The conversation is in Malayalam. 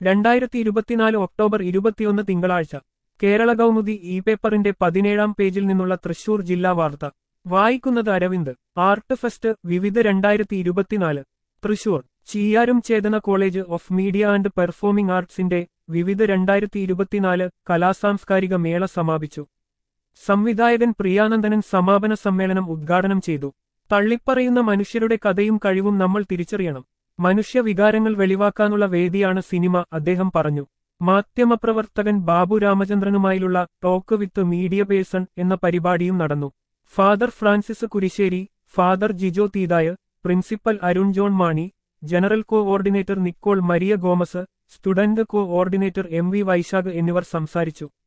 രണ്ടായിരത്തി ഇരുപത്തിനാല് ഒക്ടോബർ ഇരുപത്തിയൊന്ന് തിങ്കളാഴ്ച കേരള കൗമുദി ഇ പേപ്പറിന്റെ പതിനേഴാം പേജിൽ നിന്നുള്ള തൃശൂർ ജില്ലാ വാർത്ത വായിക്കുന്നത് അരവിന്ദ് ആർട്ട് ഫെസ്റ്റ് വിവിധ രണ്ടായിരത്തി ഇരുപത്തിനാല് തൃശൂർ ചീയാരും Chetana college of media and performing ആർട്സിന്റെ വിവിധ രണ്ടായിരത്തി ഇരുപത്തിനാല് കലാസാംസ്കാരിക മേള സമാപിച്ചു സംവിധായകൻ പ്രിയാനന്ദനൻ സമാപന സമ്മേളനം ഉദ്ഘാടനം ചെയ്തു തള്ളിപ്പറയുന്ന മനുഷ്യരുടെ കഥയും കഴിവും നമ്മൾ തിരിച്ചറിയണം മനുഷ്യ വികാരങ്ങൾ വെളിവാക്കാനുള്ള വേദിയാണ് സിനിമ അദ്ദേഹം പറഞ്ഞു മാധ്യമപ്രവർത്തകൻ ബാബു രാമചന്ദ്രനുമായുള്ള ടോക്ക് വിത്ത് മീഡിയ പേഴ്സൺ എന്ന പരിപാടിയും നടന്നു father Francis Kurisseri father Jijo Theethai principal Arun John Mani general coordinator Nicole Maria Gomez student coordinator M V Vaisakh എന്നിവർ സംസാരിച്ചു